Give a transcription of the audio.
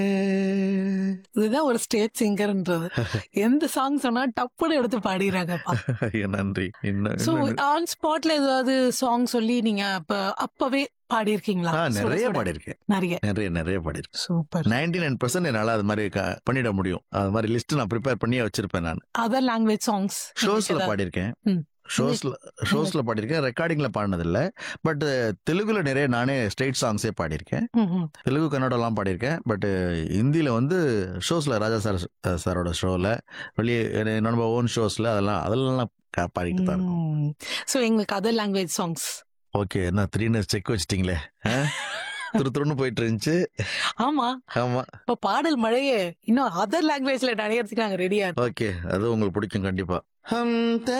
இதுதான் ஒரு ஸ்டேஜ் சிங்கர்ன்றது எந்த சாங் சொன்னா டப்புன்னு எடுத்து பாடிடுறாங்கப்பா ஐயா, நன்றி இன்னும் சோ இன்னும் ஆன் ஸ்பாட்ல ஏதாவது சாங் சொல்லி நீங்க அப்ப அப்பவே பாடியிருக்கீங்களா ஆ, சுட நிறைய சுட. பாடியிருக்கேன் நிறைய நிறைய நிறைய பாடியிருக்கேன் சூப்பர் நைன்டி நைன் பர்சன்ட் என்னால அது மாதிரி க- பண்ணிட முடியும் அது மாதிரி லிஸ்ட் நான் ப்ரிப்பேர் பண்ணியே வச்சிருப்பேன் நான் அதர் லாங்குவேஜ் சாங்ஸ் ஷோஸ்ல பாடியிருக்கேன் ம். ஷோஸ்ல ஷோஸ்ல பாடியிருக்கேன் ரெக்கார்டிங்ல பாடினது இல்ல பட் தெலுங்குல நிறைய நானே ஸ்ட்ரெயிட் சாங்ஸே பாடியிருக்கேன் தெலுங்கு கன்னடம்லாம் பாடியிருக்கேன் பட் ஹிந்தியில வந்து ஷோஸ்ல ராஜா சார் சாரோட ஷோல வெளியே என்னோட ஓன் ஷோஸ்ல அதெல்லாம் அதெல்லாம் க- பாடிட்டு தான் இருக்கும் சோ எங்களுக்கு அதர் லாங்குவேஜ் சாங்ஸ் ஓகே என்ன த்ரீன்னு செக் வச்சிட்டீங்களே ஆ? துரு துருன்னு போயிட்டு இருந்துச்சு ஆமா ஆமா இப்ப பாடல் மழையே இன்னும் அதர் லாங்குவேஜ்ல நடையறதுக்கு நாங்க ரெடியா ஓகே அது உங்களுக்கு பிடிக்கும் கண்டிப்பா ஹம்